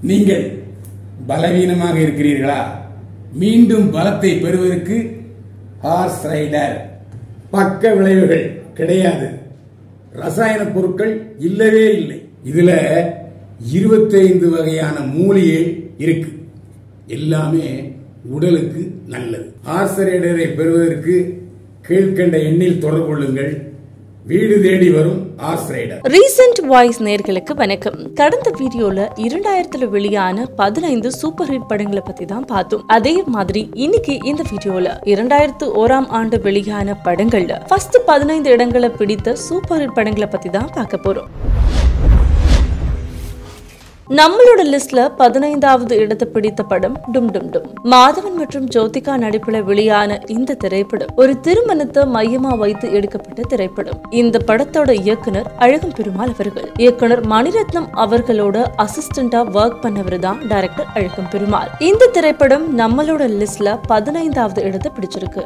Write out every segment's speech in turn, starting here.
நீங்கள் பலவீனமாக இருக்கிறீர்களா மீண்டும் பலத்தை பெறுவதற்கு ஹார்ஸ் ரைடர் பக்க விளைவுகள் கிடையாது ரசாயன பொருட்கள் இல்லவே இல்லை இதுல 25 வகையான மூலிகை இருக்கு எல்லாமே உடலுக்கு நல்லது ஹார்ஸ் ரைடரை பெறுவதற்கு கீழ்கண்ட எண்ணில் தொடர்பு கொள்ளுங்கள் வீடு தேடி வரும் ஹார்ஸ் ரைடர் ரீசெண்ட் வாய்ஸ் நேர்களுக்கு வணக்கம் கடந்த வீடியோல இரண்டாயிரத்துல வெளியான பதினைந்து சூப்பர் ஹிட் படங்களை பத்தி தான் பார்த்தோம் அதே மாதிரி இன்னைக்கு இந்த வீடியோல இரண்டாயிரத்து ஓராம் ஆண்டு வெளியான படங்கள்ல ஃபர்ஸ்ட் பதினைந்து இடங்களை பிடித்த சூப்பர் ஹிட் படங்களை பத்தி தான் பார்க்க போறோம் நம்மளோட லிஸ்ட்ல பதினைந்தாவது இடத்தை பிடித்த படம் டும் டும் டும் மாதவன் மற்றும் ஜோதிகா நடிப்புல வெளியான இந்த திரைப்படம் ஒரு திருமணத்தை மையமா வைத்து எடுக்கப்பட்ட திரைப்படம் இந்த படத்தோட இயக்குனர் அழகம் பெருமாள் அவர்கள் இயக்குனர் மணிரத்னம் அவர்களோட அசிஸ்டண்டா ஒர்க் பண்ணவர் தான் டைரக்டர் அழகம் பெருமாள் இந்த திரைப்படம் நம்மளோட லிஸ்ட்ல பதினைந்தாவது இடத்தை பிடிச்சிருக்கு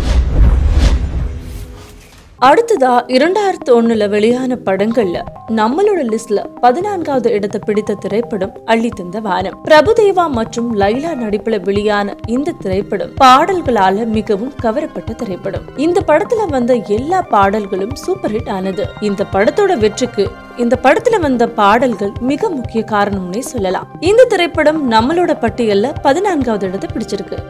அடுத்ததா இரண்டாயிரத்து ஒண்ணுல வெளியான படங்கள்ல நம்மளோட லிஸ்ட்ல பதினான்காவது இடத்தை பிடித்த திரைப்படம் அள்ளி தந்த வானம் பிரபுதேவா மற்றும் லைலா நடிப்புல வெளியான இந்த திரைப்படம் பாடல்களால மிகவும் கவரப்பட்ட திரைப்படம் இந்த படத்துல வந்த எல்லா பாடல்களும் சூப்பர் ஹிட் ஆனது இந்த படத்தோட வெற்றிக்கு இந்த படத்துல வந்த பாடல்கள் மிக முக்கிய காரணம்னே சொல்லலாம் இந்த திரைப்படம் நம்மளோட பட்டியல்ல பதினான்காவது இடத்தை பிடிச்சிருக்கு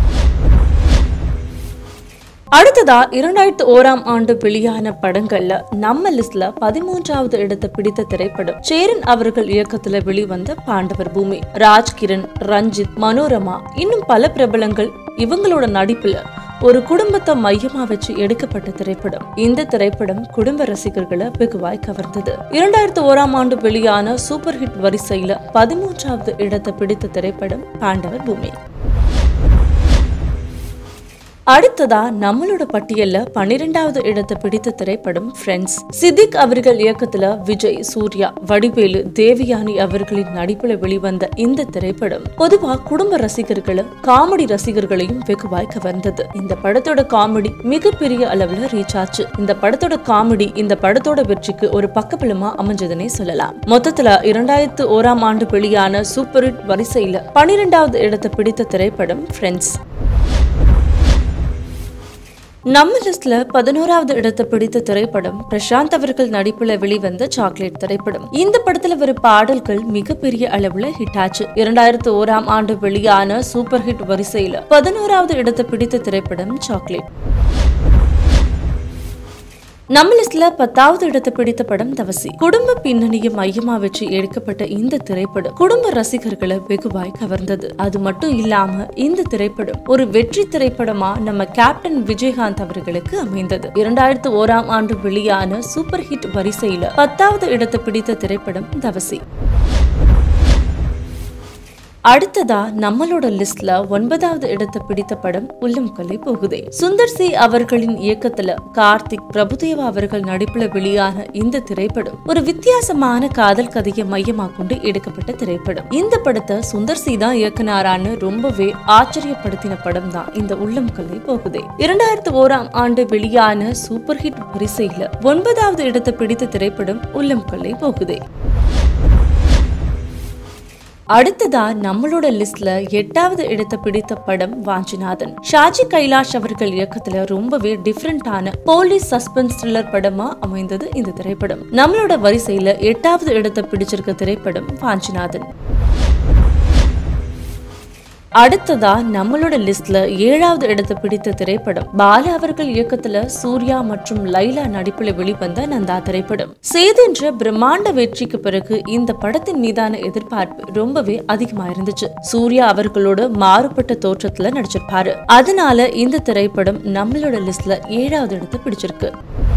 அடுத்ததா இரண்டாயிரத்து ஓராம் ஆண்டு வெளியான படங்கள்ல நம்ம லிஸ்ட்ல பதிமூன்றாவது இடத்தை பிடித்த திரைப்படம் சேரன் அவர்கள் இயக்கத்துல வெளிவந்த பாண்டவர் பூமி ராஜ்கிரண் ரஞ்சித் மனோரமா இன்னும் பல பிரபலங்கள் இவங்களோட நடிப்புல ஒரு குடும்பத்தை மையமா வச்சு எடுக்கப்பட்ட திரைப்படம் இந்த திரைப்படம் குடும்ப ரசிகர்களை வெகுவாய் கவர்ந்தது இரண்டாயிரத்து ஓராம் ஆண்டு வெளியான சூப்பர் ஹிட் வரிசையில பதிமூன்றாவது இடத்தை பிடித்த திரைப்படம் பாண்டவர் பூமி அடுத்ததா நம்மளோட பட்டியல்ல பன்னிரெண்டாவது இடத்தை பிடித்த திரைப்படம் ஃப்ரெண்ட்ஸ் சித்திக் அவர்கள் இயக்கத்துல விஜய் சூர்யா வடிவேலு தேவயானி அவர்களின் நடிப்புல வெளிவந்த இந்த திரைப்படம் பொதுவா குடும்ப ரசிகர்களும் காமெடி ரசிகர்களையும் வெகுவாய் கவர்ந்தது இந்த படத்தோட காமெடி மிகப்பெரிய அளவுல ரீச் ஆச்சு இந்த படத்தோட காமெடி இந்த படத்தோட வெற்றிக்கு ஒரு பக்கபலமா அமைஞ்சதுன்னே சொல்லலாம் மொத்தத்துல இரண்டாயிரத்து ஓராம் ஆண்டு வெளியான சூப்பர் ஹிட் வரிசையில பன்னிரெண்டாவது இடத்தை பிடித்த திரைப்படம் ஃப்ரெண்ட்ஸ் நம்ம லிஸ்ட்ல பதினோராவது இடத்தை பிடித்த திரைப்படம் பிரசாந்த் அவர்கள் நடிப்புல வெளிவந்த சாக்லேட் திரைப்படம் இந்த படத்துல வரும் பாடல்கள் மிகப்பெரிய அளவுல ஹிட் ஆச்சு இரண்டாயிரத்து ஓராம் ஆண்டு வெளியான சூப்பர் ஹிட் வரிசையில பதினோராவது இடத்தை பிடித்த திரைப்படம் சாக்லேட் நம்ம லிஸ்ட்ல பத்தாவது இடத்தை பிடித்த படம் தவசி குடும்ப பின்னணியை மையமா வச்சு எடுக்கப்பட்ட இந்த திரைப்படம் குடும்ப ரசிகர்களை வெகுவாய் கவர்ந்தது அது மட்டும் இல்லாம இந்த திரைப்படம் ஒரு வெற்றி திரைப்படமா நம்ம கேப்டன் விஜயகாந்த் அவர்களுக்கு அமைந்தது இரண்டாயிரத்து ஓராம் ஆண்டு வெளியான சூப்பர் ஹிட் வரிசையில பத்தாவது இடத்தை பிடித்த திரைப்படம் தவசி அடுத்ததா நம்மளோட லிஸ்ட்ல ஒன்பதாவது இடத்தை பிடித்த படம் உள்ளம் கொலை போகுதே சுந்தர் சி அவர்களின் இயக்கத்துல கார்த்திக் பிரபுதேவா அவர்கள் நடிப்புல வெளியான இந்த திரைப்படம் ஒரு வித்தியாசமான காதல் கதையை மையமா கொண்டு எடுக்கப்பட்ட திரைப்படம் இந்த படத்தை சுந்தர் சி தான் இயக்குனாரான்னு ரொம்பவே ஆச்சரியப்படுத்தின படம் தான் இந்த உள்ளம் கொலை போகுதே இரண்டாயிரத்து ஓராம் ஆண்டு வெளியான சூப்பர் ஹிட் வரிசையில ஒன்பதாவது இடத்தை பிடித்த திரைப்படம் உள்ளம் கொலை போகுதே அடுத்ததா நம்மளோட லிஸ்ட்ல எட்டாவது இடத்தை பிடித்த படம் வாஞ்சிநாதன் ஷாஜி கைலாஷ் அவர்கள் இயக்கத்துல ரொம்பவே டிஃப்ரெண்டான போலீஸ் சஸ்பென்ஸ் த்ரில்லர் படமா அமைந்தது இந்த திரைப்படம் நம்மளோட வரிசையில எட்டாவது இடத்தை பிடிச்சிருக்க திரைப்படம் வாஞ்சிநாதன் அடுத்ததா நம்மளோட லிஸ்ட்ல ஏழாவது இடத்தை பிடித்த திரைப்படம் பாலா அவர்கள் இயக்கத்துல சூர்யா மற்றும் லைலா நடிப்புல வெளிவந்த நந்தா திரைப்படம் சேதென்ற பிரம்மாண்ட வெற்றிக்கு பிறகு இந்த படத்தின் மீதான எதிர்பார்ப்பு ரொம்பவே அதிகமா இருந்துச்சு சூர்யா அவர்களோட மாறுபட்ட தோற்றத்துல நடிச்சிருப்பாரு அதனால இந்த திரைப்படம் நம்மளோட லிஸ்ட்ல ஏழாவது இடத்தை பிடிச்சிருக்கு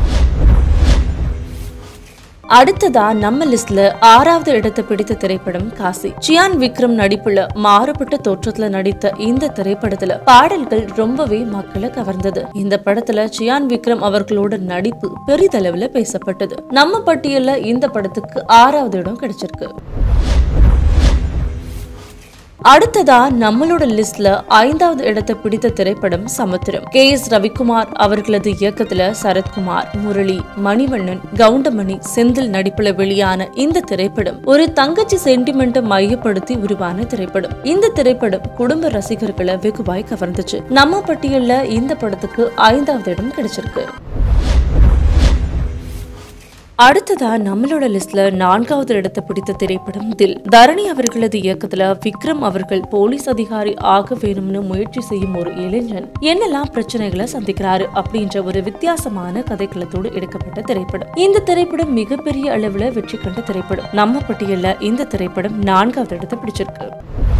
அடுத்ததா நம்ம லிஸ்ட்ல ஆறாவது இடத்தை பிடித்த திரைப்படம் காசி சியான் விக்ரம் நடிப்புல மாறுபட்ட தோற்றத்துல நடித்த இந்த திரைப்படத்துல பாடல்கள் ரொம்பவே மக்களை கவர்ந்தது இந்த படத்துல சியான் விக்ரம் அவர்களோட நடிப்பு பெரிதளவுல பேசப்பட்டது நம்ம பட்டியல்ல இந்த படத்துக்கு ஆறாவது இடம் கிடைச்சிருக்கு அடுத்ததா நம்மளோட லிஸ்ட்ல ஐந்தாவது இடத்தை பிடித்த திரைப்படம் சமுத்திரம் கே எஸ் ரவிக்குமார் அவர்களது இயக்கத்துல சரத்குமார் முரளி மணிவண்ணன் கவுண்டமணி செந்தில் நடிப்புல வெளியான இந்த திரைப்படம் ஒரு தங்கச்சி சென்டிமெண்ட்டை மையப்படுத்தி உருவான திரைப்படம் இந்த திரைப்படம் குடும்ப ரசிகர்களை வெகுவாய் கவர்ந்துச்சு நம்ம பட்டியல்ல இந்த படத்துக்கு ஐந்தாவது இடம் கிடைச்சிருக்கு அடுத்ததா நம்மளோட லிஸ்ட்ல நான்காவது இடத்தை பிடித்த திரைப்படம் தில் தரணி அவர்களது இயக்கத்துல விக்ரம் அவர்கள் போலீஸ் அதிகாரி ஆக வேணும்னு முயற்சி செய்யும் ஒரு இளைஞன் என்னெல்லாம் பிரச்சனைகளை சந்திக்கிறாரு அப்படின்ற ஒரு வித்தியாசமான கதைக்களத்தோடு எடுக்கப்பட்ட திரைப்படம் இந்த திரைப்படம் மிகப்பெரிய அளவுல வெற்றி கண்ட திரைப்படம் நம்ம பட்டியல்ல இந்த திரைப்படம் நான்காவது இடத்தை பிடிச்சிருக்கு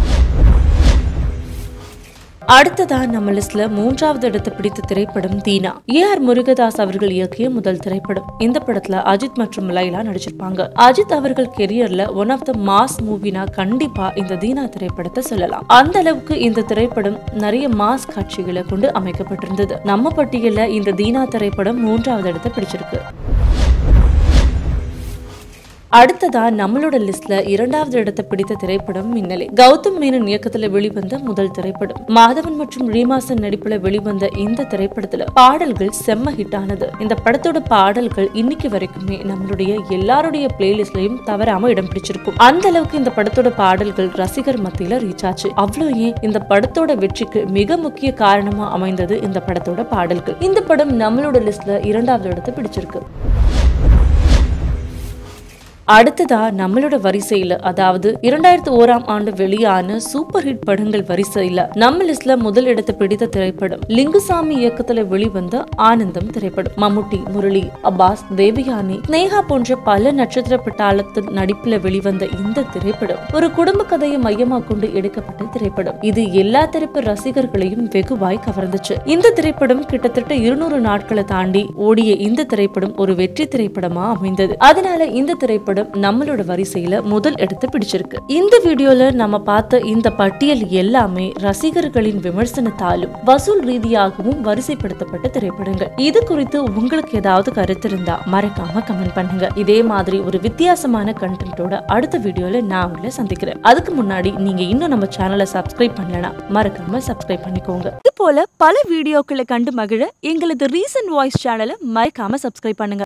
அடுத்ததா நம்ம லிஸ்ட்ல மூன்றாவது இடத்தை பிடித்த திரைப்படம் தீனா ஏ ஆர் முருகதாஸ் அவர்கள் இயக்கிய முதல் திரைப்படம் இந்த படத்துல அஜித் மற்றும் லைலா நடிச்சிருப்பாங்க அஜித் அவர்கள் கெரியர்ல ஒன் ஆஃப் த மாஸ் மூவினா கண்டிப்பா இந்த தீனா திரைப்படத்தை சொல்லலாம் அந்த அளவுக்கு இந்த திரைப்படம் நிறைய மாஸ் காட்சிகளை கொண்டு அமைக்கப்பட்டிருந்தது நம்ம பட்டியல்ல இந்த தீனா திரைப்படம் மூன்றாவது இடத்தை பிடிச்சிருக்கு அடுத்ததா நம்மளோட லிஸ்ட்ல இரண்டாவது இடத்தை பிடித்த திரைப்படம் மின்னலே கௌதம் மேனன் இயக்கத்துல வெளிவந்த முதல் திரைப்படம் மாதவன் மற்றும் ரீமாசன் நடிப்புல வெளிவந்த இந்த திரைப்படத்துல பாடல்கள் செம்ம ஹிட் ஆனது இந்த படத்தோட பாடல்கள் இன்னைக்கு வரைக்குமே நம்மளுடைய எல்லாருடைய பிளேலிஸ்ட்லயும் தவறாம இடம் பிடிச்சிருக்கும் அந்த அளவுக்கு இந்த படத்தோட பாடல்கள் ரசிகர் மத்தியில ரீச் ஆச்சு அவ்வளவு ஏன் இந்த படத்தோட வெற்றிக்கு மிக முக்கிய காரணமா அமைந்தது இந்த படத்தோட பாடல்கள் இந்த படம் நம்மளோட லிஸ்ட்ல இரண்டாவது இடத்தை பிடிச்சிருக்கு அடுத்ததா நம்மளோட வரிசையில அதாவது இரண்டாயிரத்தி ஓராம் ஆண்டு வெளியான சூப்பர் ஹிட் படங்கள் வரிசையில நம்ம லிஸ்ட்ல முதல் இடத்தை பிடித்த திரைப்படம் லிங்குசாமி இயக்கத்துல வெளிவந்த ஆனந்தம் திரைப்படம் மம்முட்டி முரளி அப்பாஸ் தேவயானி ஸ்னேகா போன்ற பல நட்சத்திர பட்டாளத்தின் நடிப்புல வெளிவந்த இந்த திரைப்படம் ஒரு குடும்ப கதையை மையமாக கொண்டு எடுக்கப்பட்ட திரைப்படம் இது எல்லா தரப்பு ரசிகர்களையும் வெகுவாய் கவர்ந்துச்சு இந்த திரைப்படம் கிட்டத்தட்ட இருநூறு நாட்களை தாண்டி ஓடிய இந்த திரைப்படம் ஒரு வெற்றி திரைப்படமா அமைந்தது அதனால இந்த திரைப்படம் நம்மளோட வரிசையில முதல் இடத்தை பிடிச்சிருக்கு இந்த வீடியோல நம்ம பார்த்த இந்த பட்டியல் எல்லாமே ரசிகர்களின் விமர்சனத்தாலும் வசூல் ரீதியாகவும் வரிசைப்படுத்தப்பட்ட திரைப்படங்கள் இது குறித்து உங்களுக்கு ஏதாவது கருத்து இருந்தா மறக்காம கமெண்ட் பண்ணுங்க இதே மாதிரி ஒரு வித்தியாசமான கண்டென்ட்டோட அடுத்த வீடியோல நான் உங்களை சந்திக்கிறேன் அதுக்கு முன்னாடி நீங்க இன்னும் நம்ம சேனலை சப்ஸ்கிரைப் பண்ணலனா மறக்காம சப்ஸ்கிரைப் பண்ணிக்கோங்க இது போல பல வீடியோக்களை கண்டு மகிழ எங்களது ரீசன்ட் வாய்ஸ் சேனலை மறக்காம சப்ஸ்கிரைப் பண்ணுங்க